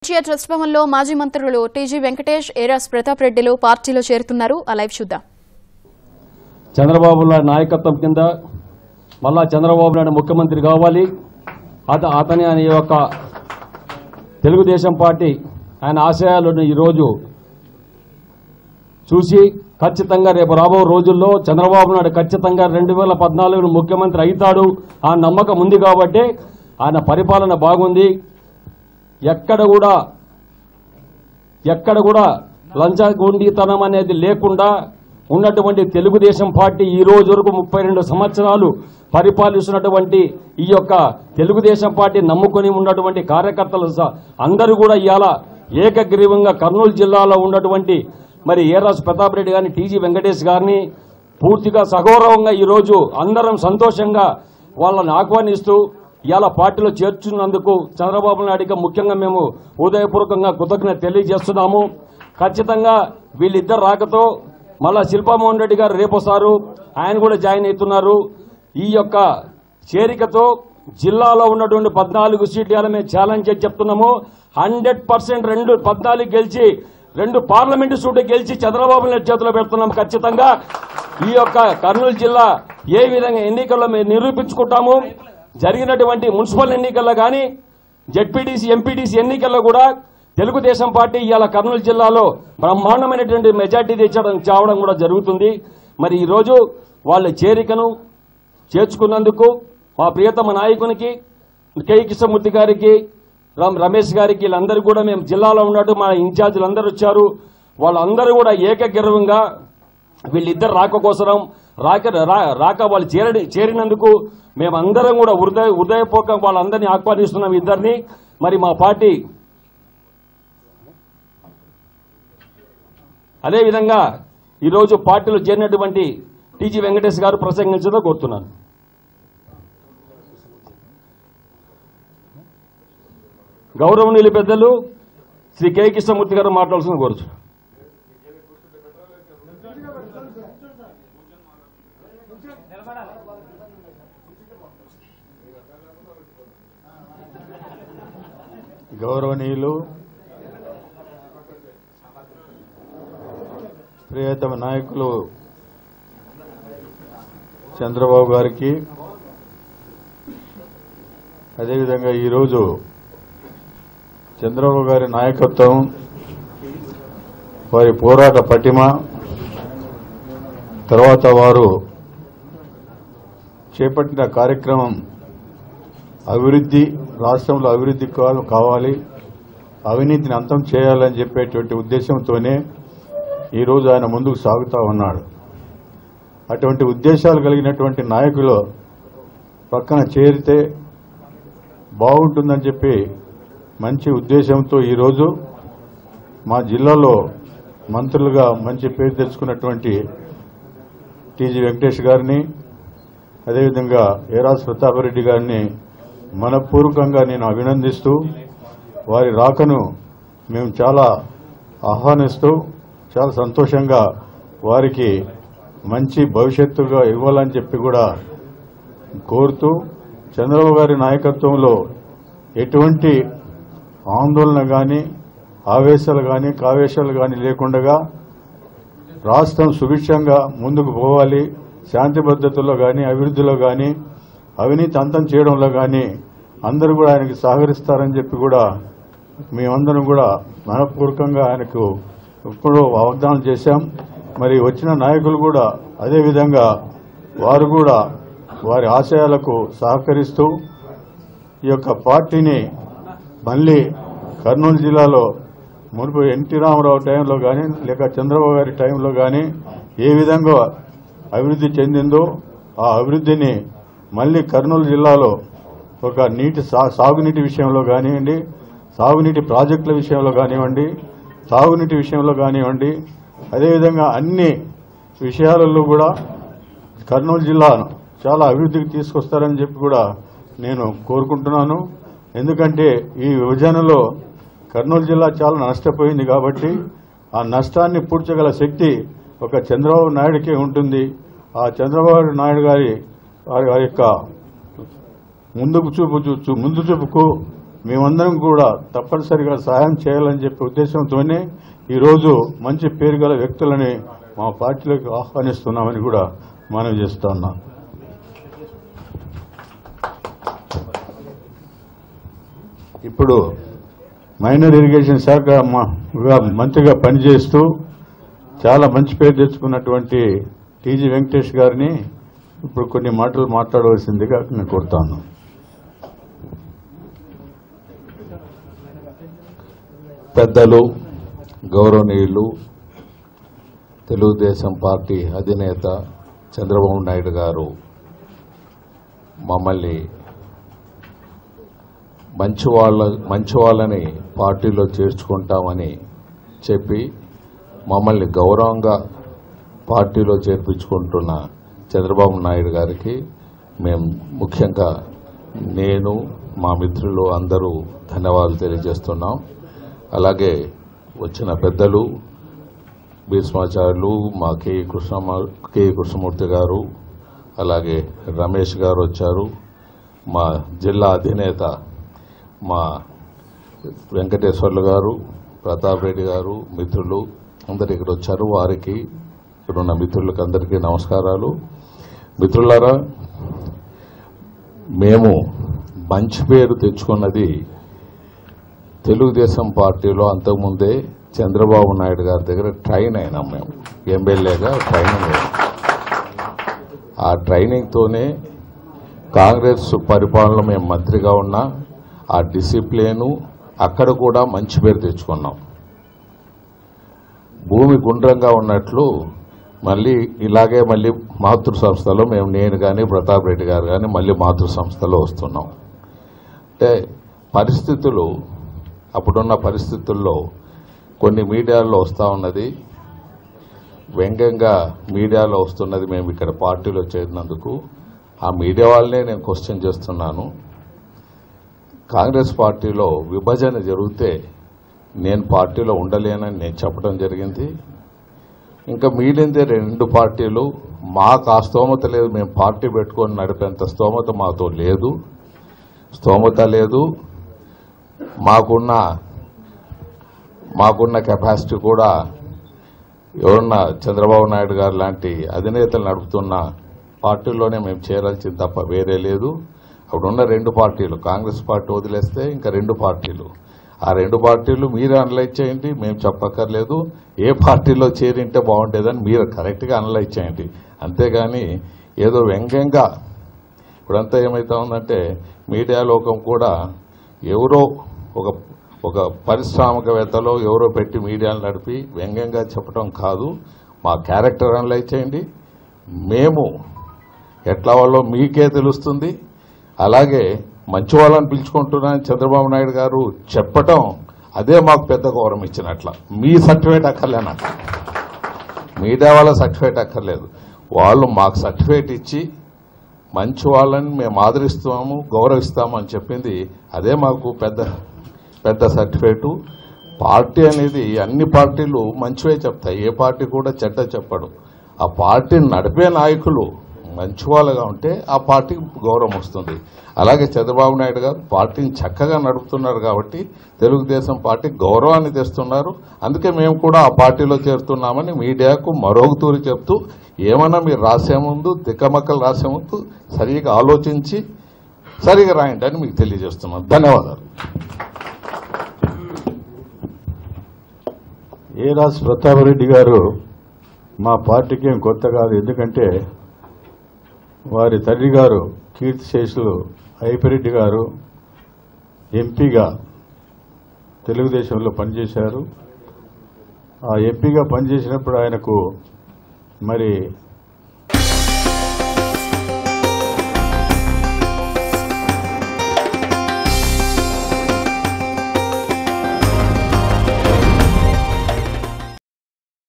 రాజకీయ ట్రస్ట్ భవన్లో మాజీ మంత్రులు టీజీ వెంకటేష్ ఏరాస్ ప్రతాప్ రెడ్డిలు పార్టీలో చేరుతున్నారు ఆ లైవ్ చూద్దాం చంద్రబాబు నాయుడు నాయకత్వం కింద మళ్ళా చంద్రబాబు నాయుడు ముఖ్యమంత్రి కావాలి అత అతని ఆయన యొక్క తెలుగుదేశం పార్టీ ఆయన ఆశయాలను ఈరోజు చూసి ఖచ్చితంగా రేపు రాబో రోజుల్లో చంద్రబాబు నాయుడు ఖచ్చితంగా రెండు వేల పద్నాలుగులో ముఖ్యమంత్రి అవుతాడు ఆ నమ్మకం ఉంది కాబట్టి ఆయన పరిపాలన బాగుంది ఎక్కడ కూడా ఎక్కడ కూడా లంచగొండితనం అనేది లేకుండా ఉన్నటువంటి తెలుగుదేశం పార్టీ ఈ రోజు వరకు ముప్పై రెండు సంవత్సరాలు పరిపాలిస్తున్నటువంటి ఈ యొక్క తెలుగుదేశం పార్టీ నమ్ముకొని ఉన్నటువంటి కార్యకర్తలు స- అందరూ కూడా ఇవాళ ఏకగ్రీవంగా కర్నూలు జిల్లాలో ఉన్నటువంటి మరి ఏరాస్ ప్రతాప్ రెడ్డి గారిని టీజీ వెంకటేష్ గారిని పూర్తిగా సగౌరవంగా ఈరోజు అందరం సంతోషంగా వాళ్ళని ఆహ్వానిస్తూ ఇవాళ పార్టీలో చేర్చున్నందుకు చంద్రబాబు నాయుడుకి ముఖ్యంగా మేము హృదయపూర్వకంగా కృతజ్ఞత తెలియజేస్తున్నాము ఖచ్చితంగా వీళ్ళిద్దరు రాకతో మళ్ళా శిల్పామోహన్ రెడ్డి గారు రేపు వస్తారు ఆయన కూడా జాయిన్ అవుతున్నారు ఈ యొక్క చేరికతో జిల్లాలో ఉన్నటువంటి పద్నాలుగు సీట్లు ఇవాళ మేము ఛాలెంజ్ చేసి చెప్తున్నాము హండ్రెడ్ పర్సెంట్ రెండు పద్నాలుగు గెలిచి రెండు పార్లమెంటు సీట్లు గెలిచి చంద్రబాబు నాయుడు చేతిలో పెడుతున్నాం ఖచ్చితంగా ఈ యొక్క కర్నూలు జిల్లా ఏ విధంగా ఎన్నికల్లో మేము నిరూపించుకుంటాము జరిగినటువంటి మున్సిపల్ ఎన్నికల్లో కానీ జెడ్పీటీసీ ఎంపీటీసీ ఎన్నికల్లో కూడా తెలుగుదేశం పార్టీ ఇవాళ కర్నూలు జిల్లాలో బ్రహ్మాండమైనటువంటి మెజార్టీ తెచ్చడం చావడం కూడా జరుగుతుంది మరి ఈరోజు వాళ్ళ చేరికను చేర్చుకున్నందుకు మా ప్రియతమ నాయకునికి కె కృష్ణమూర్తి గారికి రామ్ రమేష్ గారికి వీళ్ళందరూ కూడా మేము జిల్లాలో ఉన్నట్టు మా ఇన్ఛార్జీలు అందరూ వచ్చారు వాళ్ళందరూ కూడా ఏకగ్రీవంగా వీళ్ళిద్దరు రాక కోసరం రాక రా- రాక వాళ్ళు చేరడి చేరినందుకు మేమందరం కూడా హృదయ హృదయపూర్వకం వాళ్ళందరినీ ఆహ్వానిస్తున్నాం ఇద్దరిని మరి మా పార్టీ అదేవిధంగా ఈరోజు పార్టీలో చేరినటువంటి టీజీ వెంకటేష్ గారు ప్రసంగించదో కోరుతున్నాను గౌరవనీయులు పెద్దలు శ్రీ కె కృష్ణమూర్తి గారు మాట్లాడాల్సిన కోరుచు గౌరవనీయులు ప్రియతమ నాయకులు చంద్రబాబు గారికి అదేవిధంగా ఈరోజు చంద్రబాబు గారి నాయకత్వం వారి పోరాట పటిమ తర్వాత వారు చేపట్టిన కార్యక్రమం అభివృద్ధి రాష్ట్రంలో అభివృద్ధి కావ- కావాలి అవినీతిని అంతం చేయాలని చెప్పేటువంటి ఉద్దేశంతోనే ఈరోజు ఆయన ముందుకు సాగుతా ఉన్నాడు అటువంటి ఉద్దేశాలు కలిగినటువంటి నాయకులు పక్కన చేరితే బాగుంటుందని చెప్పి మంచి ఉద్దేశంతో ఈరోజు మా జిల్లాలో మంత్రులుగా మంచి పేరు తెచ్చుకున్నటువంటి టీజీ వెంకటేష్ గారిని అదేవిధంగా ఏరాస్ ప్రతాపరెడ్డి గారిని మనపూర్వకంగా నేను అభినందిస్తూ వారి రాకను మేము చాలా ఆహ్వానిస్తూ చాలా సంతోషంగా వారికి మంచి భవిష్యత్తుగా ఇవ్వాలని చెప్పి కూడా కోరుతూ చంద్రబాబు గారి నాయకత్వంలో ఎటువంటి ఆందోళన కానీ ఆవేశాలు కానీ కావేశాలు కానీ లేకుండగా రాష్ట్రం సుభిక్షంగా ముందుకు పోవాలి శాంతి భద్రతలో కానీ అభివృద్ధిలో కానీ అవినీతి అంతం చేయడంలో కానీ అందరూ కూడా ఆయనకి సహకరిస్తారని చెప్పి కూడా మేమందరం కూడా మనపూర్వకంగా ఆయనకు ఇప్పుడు వాగ్దానం చేశాం మరి వచ్చిన నాయకులు కూడా అదేవిధంగా వారు కూడా వారి ఆశయాలకు సహకరిస్తూ ఈ యొక్క పార్టీని మళ్ళీ కర్నూలు జిల్లాలో మునుపు ఎన్టీ రామారావు టైంలో కానీ లేక చంద్రబాబు గారి టైంలో కానీ ఏ విధంగా అభివృద్ధి చెందిందో ఆ అభివృద్ధిని మళ్ళీ కర్నూలు జిల్లాలో ఒక నీటి సా- సాగునీటి విషయంలో కానివ్వండి సాగునీటి ప్రాజెక్టుల విషయంలో కానివ్వండి తాగునీటి విషయంలో కానివ్వండి అదేవిధంగా అన్ని విషయాలలో కూడా కర్నూలు జిల్లాను చాలా అభివృద్ధికి తీసుకొస్తారని చెప్పి కూడా నేను కోరుకుంటున్నాను ఎందుకంటే ఈ విభజనలో కర్నూలు జిల్లా చాలా నష్టపోయింది కాబట్టి ఆ నష్టాన్ని పూడ్చగల శక్తి ఒక చంద్రబాబు నాయుడికే ఉంటుంది ఆ చంద్రబాబు నాయుడు గారి వారి వారి యొక్క ముందుకు చూపు చూ- చూ- ముందు చూపుకు మేమందరం కూడా తప్పనిసరిగా సహాయం చేయాలని చెప్పే ఉద్దేశంతోనే ఈరోజు మంచి పేరు గల వ్యక్తులని మా పార్టీలోకి ఆహ్వానిస్తున్నామని కూడా మనవి చేస్తా ఉన్నాం ఇప్పుడు మైనర్ ఇరిగేషన్ శాఖ మా- గా మంత్రిగా పనిచేస్తూ చాలా మంచి పేరు తెచ్చుకున్నటువంటి టీజీ వెంకటేష్ గారిని ఇప్పుడు కొన్ని మాటలు మాట్లాడవలసిందిగా నేను కోరుతాను పెద్దలు గౌరవనీయులు తెలుగుదేశం పార్టీ అధినేత చంద్రబాబు నాయుడు గారు మమ్మల్ని మంచి వాళ్ళ మంచి వాళ్ళని పార్టీలో చేర్చుకుంటామని చెప్పి మమ్మల్ని గౌరవంగా పార్టీలో చేర్పించుకుంటున్న చంద్రబాబు నాయుడు గారికి మేము ముఖ్యంగా నేను మా మిత్రులు అందరూ ధన్యవాదాలు తెలియజేస్తున్నాం అలాగే వచ్చిన పెద్దలు భీష్మాచార్యులు మా కే కృష్ణ కే కృష్ణమూర్తి గారు అలాగే రమేష్ గారు వచ్చారు మా జిల్లా అధినేత మా వెంకటేశ్వర్లు గారు ప్రతాప్ రెడ్డి గారు మిత్రులు అందరు ఇక్కడ వచ్చారు వారికి ఇక్కడున్న మిత్రులకు అందరికీ నమస్కారాలు మిత్రులారా మేము మంచి పేరు తెచ్చుకున్నది తెలుగుదేశం పార్టీలో అంతకుముందే చంద్రబాబు నాయుడు గారి దగ్గర ట్రైన్ అయినాం మేము ఎమ్మెల్యేగా ట్రైనింగ్ అయ్యాం ఆ ట్రైనింగ్తోనే కాంగ్రెస్ పరిపాలనలో మేము మంత్రిగా ఉన్నా ఆ డిసిప్లిను అక్కడ కూడా మంచి పేరు తెచ్చుకున్నాం భూమి గుండ్రంగా ఉన్నట్లు మళ్ళీ ఇలాగే మళ్ళీ మాతృ సంస్థలో మేము నేను కానీ ప్రతాప్ రెడ్డి గారు కానీ మళ్ళీ మాతృ సంస్థలో వస్తున్నాం అంటే పరిస్థితులు అప్పుడున్న పరిస్థితుల్లో కొన్ని మీడియాల్లో వస్తూ ఉన్నది వ్యంగ్యంగా మీడియాలో వస్తున్నది మేము ఇక్కడ పార్టీలో చేరినందుకు ఆ మీడియా వాళ్ళనే నేను క్వశ్చన్ చేస్తున్నాను కాంగ్రెస్ పార్టీలో విభజన జరిగితే నేను పార్టీలో ఉండలేనని నేను చెప్పడం జరిగింది ఇంకా మిగిలిందే రెండు పార్టీలు మాకు ఆ స్తోమత లేదు మేము పార్టీ పెట్టుకొని నడిపేంత స్తోమత మాతో లేదు స్తోమత లేదు మాకున్న మాకున్న కెపాసిటీ కూడా ఎవరన్నా చంద్రబాబు నాయుడు గారు లాంటి అధినేతలు నడుపుతున్న పార్టీల్లోనే మేము చేరాల్సింది తప్ప వేరే లేదు అప్పుడున్న రెండు పార్టీలు కాంగ్రెస్ పార్టీ వదిలేస్తే ఇంకా రెండు పార్టీలు ఆ రెండు పార్టీలు మీరు అనలైజ్ చేయండి మేము చెప్పక్కర్లేదు ఏ పార్టీలో చేరింటే బాగుండేదని మీరు కరెక్ట్గా అనలైజ్ చేయండి అంతేగాని ఏదో వ్యంగ్యంగా ఇప్పుడంతా ఏమైతా ఉందంటే మీడియా లోకం కూడా ఎవరో ఒక ఒక పారిశ్రామికవేత్తలో ఎవరో పెట్టి మీడియాను నడిపి వ్యంగ్యంగా చెప్పడం కాదు మా క్యారెక్టర్ అనలైజ్ చేయండి మేము ఎట్లా వాళ్ళో మీకే తెలుస్తుంది అలాగే మంచి వాళ్ళని పిలుచుకుంటున్నాను చంద్రబాబు నాయుడు గారు చెప్పటం అదే మాకు పెద్ద గౌరవం ఇచ్చినట్ల మీ సర్టిఫికేట్ అక్కర్లే నాకు మీడియా వాళ్ళ సర్టిఫికేట్ అక్కర్లేదు వాళ్ళు మాకు సర్టిఫికేట్ ఇచ్చి మంచి వాళ్ళని మేము ఆదరిస్తాము గౌరవిస్తాము అని చెప్పింది అదే మాకు పెద్ద పెద్ద సర్టిఫికేటు పార్టీ అనేది అన్ని పార్టీలు మంచివే చెప్తాయి ఏ పార్టీ కూడా చెడ్డ చెప్పడు ఆ పార్టీని నడిపే నాయకులు మంచి వాళ్ళగా ఉంటే ఆ పార్టీకి గౌరవం వస్తుంది అలాగే చంద్రబాబు నాయుడు గారు పార్టీని చక్కగా నడుపుతున్నారు కాబట్టి తెలుగుదేశం పార్టీ గౌరవాన్ని తెస్తున్నారు అందుకే మేము కూడా ఆ పార్టీలో చేరుతున్నామని మీడియాకు మరొక తూరి చెప్తూ ఏమన్నా మీరు రాసే ముందు తిక్కమక్కలు రాసే ముందు సరిగా ఆలోచించి సరిగా రాయండి అని మీకు తెలియజేస్తున్నాను ధన్యవాదాలు ఏ రాజ్ ప్రతాపరెడ్డి గారు మా పార్టీకి ఏం కొత్త కాదు ఎందుకంటే వారి తండ్రి గారు కీర్తిశేషులు ఐపిరెడ్డి గారు ఎంపీగా తెలుగుదేశంలో పనిచేశారు ఆ ఎంపీగా పనిచేసినప్పుడు ఆయనకు మరి